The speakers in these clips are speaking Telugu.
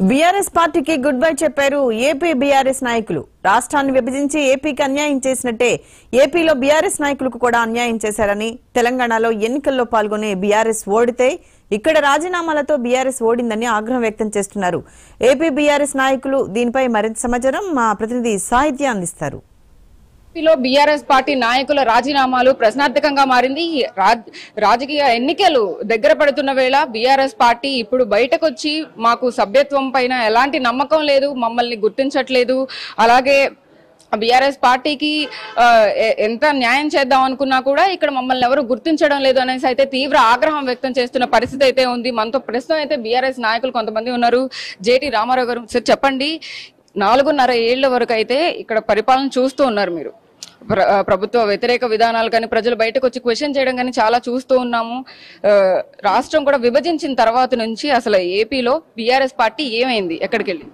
బీఆర్ఎస్ పార్టీకి గుడ్ బై చెప్పారు ఏపీ బీఆర్ఎస్ నాయకులు రాష్ట్రాన్ని విభజించి ఏపీకి అన్యాయం చేసినట్టే ఏపీలో బీఆర్ఎస్ నాయకులకు కూడా అన్యాయం చేశారని తెలంగాణలో ఎన్నికల్లో పాల్గొనే బీఆర్ఎస్ ఓడితే ఇక్కడ రాజీనామాలతో బీఆర్ఎస్ ఓడిందని ఆగ్రహం వ్యక్తం చేస్తున్నారు ఏపీ బీఆర్ఎస్ నాయకులు దీనిపై మరింత సమాచారం మా ప్రతినిధి సాహిత్య అందిస్తారు ఏపీలో బీఆర్ఎస్ పార్టీ నాయకుల రాజీనామాలు ప్రశ్నార్థకంగా మారింది ఈ రాజ్- రాజకీయ ఎన్నికలు దగ్గర పడుతున్న వేళ బీఆర్ఎస్ పార్టీ ఇప్పుడు బయటకు వచ్చి మాకు సభ్యత్వం పైన ఎలాంటి నమ్మకం లేదు మమ్మల్ని గుర్తించట్లేదు అలాగే బీఆర్ఎస్ పార్టీకి ఆ, ఎ- ఎంత న్యాయం చేద్దాం అనుకున్నా కూడా ఇక్కడ మమ్మల్ని ఎవరు గుర్తించడం లేదు అనేసి అయితే తీవ్ర ఆగ్రహం వ్యక్తం చేస్తున్న పరిస్థితి అయితే ఉంది మనతో ప్రస్తుతం అయితే బీఆర్ఎస్ నాయకులు కొంతమంది ఉన్నారు జేటీ రామారావు గారు సార్ చెప్పండి నాలుగున్నర ఏళ్ల వరకు అయితే ఇక్కడ పరిపాలన చూస్తూ ఉన్నారు మీరు ప్ర- ఆ, ప్రభుత్వ వ్యతిరేక విధానాలు కానీ ప్రజలు బయటకు వచ్చి క్వశ్చన్ చేయడం కానీ చాలా చూస్తూ ఉన్నాము ఆ, రాష్ట్రం కూడా విభజించిన తర్వాత నుంచి అసలు ఏపీలో బీఆర్ఎస్ పార్టీ ఏమైంది ఎక్కడికి వెళ్ళి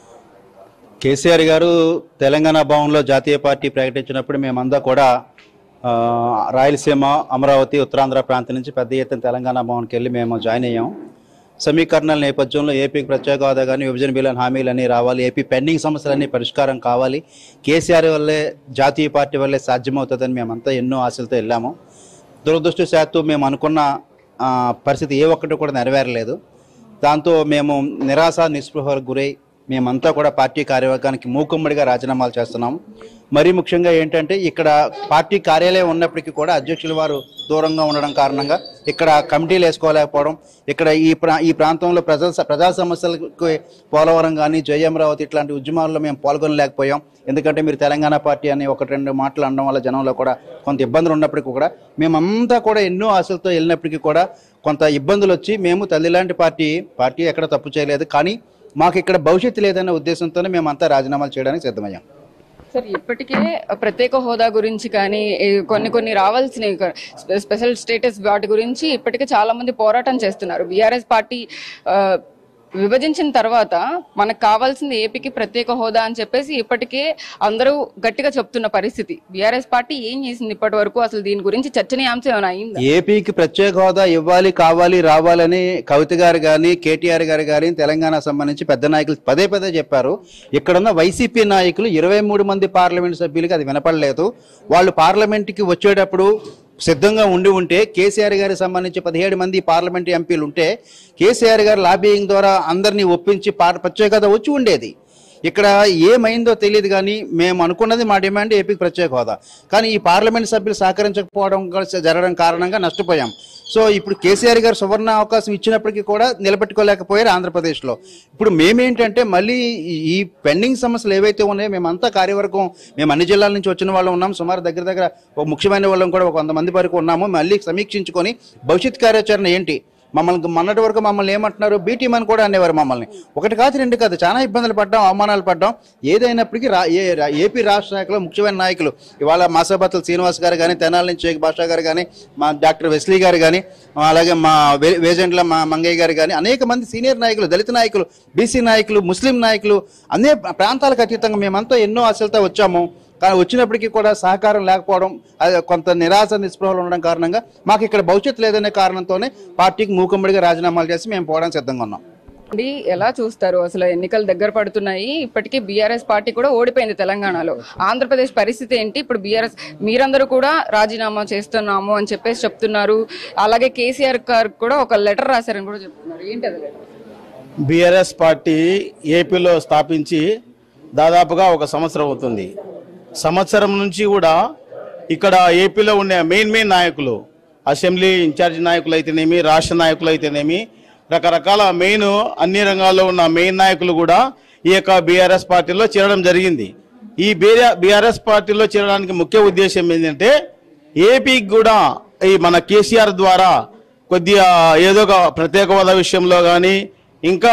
కేసీఆర్ గారు తెలంగాణ భవన్లో జాతీయ పార్టీ ప్రకటించినప్పుడు మేమంతా కూడా ఆ, రాయలసీమ అమరావతి ఉత్తరాంధ్ర ప్రాంతం నుంచి పెద్ద ఎత్తున తెలంగాణ భవన్కి వెళ్ళి మేము జాయిన్ అయ్యాం సమీకరణల నేపథ్యంలో ఏపీకి ప్రత్యేక హోదా కానీ విభజన బిల్లు హామీలన్నీ రావాలి ఏపీ పెండింగ్ సమస్యలన్నీ పరిష్కారం కావాలి కేసీఆర్ వల్లే జాతీయ పార్టీ వల్లే సాధ్యమవుతుందని మేమంతా ఎన్నో ఆశలతో వెళ్ళాము దురదృష్టశాత్తు మేము అనుకున్న ఆ, పరిస్థితి ఏ ఒక్కటి కూడా నెరవేరలేదు దాంతో మేము నిరాశ నిస్పృహలకు గురై మేమంతా కూడా పార్టీ కార్యవర్గానికి మూకుమ్మడిగా రాజీనామాలు చేస్తున్నాం మరీ ముఖ్యంగా ఏంటంటే ఇక్కడ పార్టీ కార్యాలయం ఉన్నప్పటికీ కూడా అధ్యక్షుల వారు దూరంగా ఉండడం కారణంగా ఇక్కడ కమిటీలు వేసుకోలేకపోవడం ఇక్కడ ఈ ప్రా ఈ ప్రాంతంలో ప్రజా ప్రజా సమస్యలకు పోలవరం కానీ జయమరావతి ఇట్లాంటి ఉద్యమాల్లో మేము పాల్గొనలేకపోయాం ఎందుకంటే మీరు తెలంగాణ పార్టీ అని ఒకటి రెండు మాటలు అనడం వల్ల జనంలో కూడా కొంత ఇబ్బందులు ఉన్నప్పటికీ కూడా మేమంతా కూడా ఎన్నో ఆశలతో వెళ్ళినప్పటికీ కూడా కొంత ఇబ్బందులు వచ్చి మేము తల్లిలాంటి పార్టీ పార్టీ ఎక్కడ తప్పు చేయలేదు కానీ మాకు ఇక్కడ భవిష్యత్తు లేదన్న ఉద్దేశంతోనే మేమంతా రాజీనామాలు చేయడానికి సిద్ధమయ్యాం సార్ ఇప్పటికే ప్రత్యేక హోదా గురించి కానీ ఏ, కొన్ని కొన్ని రావాల్సిన స్పె- స్పెషల్ స్టేటస్ వాటి గురించి ఇప్పటికే చాలా మంది పోరాటం చేస్తున్నారు బీఆర్ఎస్ పార్టీ ఆ, విభజించిన తర్వాత మనకు కావాల్సింది ఏపీకి ప్రత్యేక హోదా అని చెప్పేసి ఇప్పటికే అందరూ గట్టిగా చెప్తున్న పరిస్థితి బీఆర్ఎస్ పార్టీ ఏం చేసింది ఇప్పటి వరకు అసలు దీని గురించి చర్చనీయాంశం ఏమైనా అయిందా ఏపీకి ప్రత్యేక హోదా ఇవ్వాలి కావాలి రావాలని కవిత గారు కానీ కేటీఆర్ గారు కానీ తెలంగాణ సంబంధించి పెద్ద నాయకులు పదే పదే చెప్పారు ఇక్కడున్న వైసీపీ నాయకులు ఇరవై మూడు మంది పార్లమెంట్ సభ్యులకి అది వినపడలేదు వాళ్ళు పార్లమెంట్కి వచ్చేటప్పుడు సిద్ధంగా ఉండి ఉంటే కేసీఆర్ గారికి సంబంధించి పదిహేడు మంది పార్లమెంట్ ఎంపీలు ఉంటే కేసీఆర్ గారు లాబియింగ్ ద్వారా అందరినీ ఒప్పించి పార్ ప్రత్యేక హోదా వచ్చి ఉండేది ఇక్కడ ఏమైందో తెలియదు కానీ మేము అనుకున్నది మా డిమాండ్ ఏపీకి ప్రత్యేక హోదా కానీ ఈ పార్లమెంట్ సభ్యులు సహకరించకపోవడం కూడా జరగడం కారణంగా నష్టపోయాం సో ఇప్పుడు కేసీఆర్ గారు సువర్ణ అవకాశం ఇచ్చినప్పటికీ కూడా నిలబెట్టుకోలేకపోయారు ఆంధ్రప్రదేశ్లో ఇప్పుడు మేమేంటంటే మళ్ళీ ఈ- ఈ పెండింగ్ సమస్యలు ఏవైతే ఉన్నాయో మేమంతా కార్యవర్గం మేము అన్ని జిల్లాల నుంచి వచ్చిన వాళ్ళం ఉన్నాం సుమారు దగ్గర దగ్గర ఒక ముఖ్యమైన వాళ్ళం కూడా ఒక వంద మంది వరకు ఉన్నాము మళ్ళీ సమీక్షించుకొని భవిష్యత్ కార్యాచరణ ఏంటి మమ్మల్ని మొన్నటి వరకు మమ్మల్ని ఏమంటున్నారు బీటీ అని కూడా అనేవారు మమ్మల్ని ఒకటి కాదు రెండు కాదు చాలా ఇబ్బందులు పడ్డాం అవమానాలు పడ్డాం ఏదైనప్పటికీ రా ఏ రా- ఏపీ రాష్ట్ర నాయకులు ముఖ్యమైన నాయకులు ఇవాళ మాసాబత్తుల శ్రీనివాస్ గారు కానీ తెనాలి నుంచి షేక్ బాషా గారు కానీ మా డాక్టర్ వెస్లీ గారు కానీ అలాగే మా వే- వేజెంట్ల మా మంగయ్య గారు కానీ అనేక మంది సీనియర్ నాయకులు దళిత నాయకులు బీసీ నాయకులు ముస్లిం నాయకులు అనే ప్రాంతాలకు అతీతంగా మేమంతా ఎన్నో ఆశలతో వచ్చాము కానీ వచ్చినప్పటికీ కూడా సహకారం లేకపోవడం అది కొంత నిరాశ నిస్పృహలు ఉండడం కారణంగా మాకు ఇక్కడ భవిష్యత్తు లేదనే కారణంతోనే పార్టీకి మూకుమ్మడిగా రాజీనామాలు చేసి మేము పోవడానికి సిద్ధంగా ఉన్నాం అండి ఎలా చూస్తారు అసలు ఎన్నికలు దగ్గర పడుతున్నాయి ఇప్పటికీ బీఆర్ఎస్ పార్టీ కూడా ఓడిపోయింది తెలంగాణలో ఆంధ్రప్రదేశ్ పరిస్థితి ఏంటి ఇప్పుడు బీఆర్ఎస్ మీరందరూ కూడా రాజీనామా చేస్తున్నాము అని చెప్పేసి చెప్తున్నారు అలాగే కేసీఆర్ గారు కూడా ఒక లెటర్ రాశారని కూడా చెప్తున్నారు ఏంటి అది లెటర్ బీఆర్ఎస్ పార్టీ ఏపీలో స్థాపించి దాదాపుగా ఒక సంవత్సరం అవుతుంది సంవత్సరం నుంచి కూడా ఇక్కడ ఏపీలో ఉండే మెయిన్ మెయిన్ నాయకులు అసెంబ్లీ ఇన్ఛార్జ్ నాయకులు అయితేనేమి రాష్ట్ర నాయకులు అయితేనేమి రకరకాల మెయిన్ అన్ని రంగాల్లో ఉన్న మెయిన్ నాయకులు కూడా ఈ యొక్క బీఆర్ఎస్ పార్టీలో చేరడం జరిగింది ఈ బీఆర్ఎస్ పార్టీలో చేరడానికి ముఖ్య ఉద్దేశం ఏంటంటే ఏపీకి కూడా ఈ మన కేసీఆర్ ద్వారా కొద్దిగా ఏదో ఒక ప్రత్యేక హోదా విషయంలో కానీ ఇంకా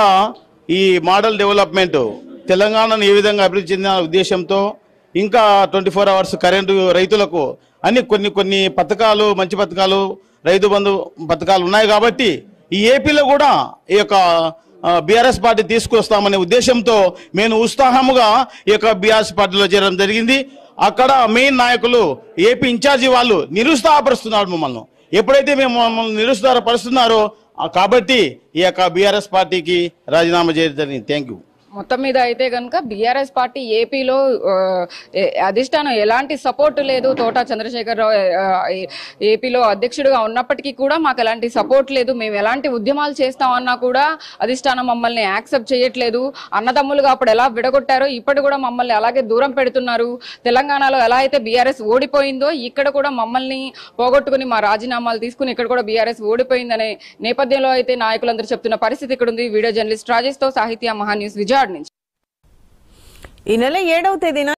ఈ మోడల్ డెవలప్మెంట్ తెలంగాణను ఏ విధంగా అభివృద్ధి చెందిన ఉద్దేశంతో ఇంకా ట్వంటీ ఫోర్ అవర్స్ కరెంటు రైతులకు అన్ని కొన్ని కొన్ని పథకాలు మంచి పథకాలు రైతు బంధు పథకాలు ఉన్నాయి కాబట్టి ఈ ఏపీలో కూడా ఈ యొక్క బీఆర్ఎస్ పార్టీ తీసుకొస్తామనే ఉద్దేశంతో మేము ఉత్సాహముగా ఈ యొక్క బీఆర్ఎస్ పార్టీలో చేరడం జరిగింది అక్కడ మెయిన్ నాయకులు ఏపీ ఇన్ఛార్జి వాళ్ళు నిరుత్సాహపరుస్తున్నారు మమ్మల్ని ఎప్పుడైతే మేము మమ్మల్ని నిరుత్సాహపరుస్తున్నారో ఆ, కాబట్టి ఈ యొక్క బీఆర్ఎస్ పార్టీకి రాజీనామా చేయడం జరిగింది థ్యాంక్ యూ మొత్తం మీద అయితే కనుక బీఆర్ఎస్ పార్టీ ఏపీలో ఆ, ఏ- అధిష్టానం ఎలాంటి సపోర్ట్ లేదు తోట చంద్రశేఖరరావు ఆ, ఏ- ఏపీలో అధ్యక్షుడిగా ఉన్నప్పటికీ కూడా మాకు ఎలాంటి సపోర్ట్ లేదు మేము ఎలాంటి ఉద్యమాలు చేస్తామన్నా కూడా అధిష్టానం మమ్మల్ని యాక్సెప్ట్ చేయట్లేదు అన్నదమ్ములుగా అప్పుడు ఎలా విడగొట్టారో ఇప్పటి కూడా మమ్మల్ని అలాగే దూరం పెడుతున్నారు తెలంగాణలో ఎలా అయితే బీఆర్ఎస్ ఓడిపోయిందో ఇక్కడ కూడా మమ్మల్ని పోగొట్టుకుని మా రాజీనామాలు తీసుకుని ఇక్కడ కూడా బీఆర్ఎస్ ఓడిపోయిందనే నేపథ్యంలో అయితే నాయకులందరూ చెప్తున్న పరిస్థితి ఇక్కడ ఉంది వీడియో జర్నలిస్ట్ రాజేష్ తో సాహిత్య మహా న్యూస్ విజయవాడ నుంచి ఈ నెల ఏడవ తేదీన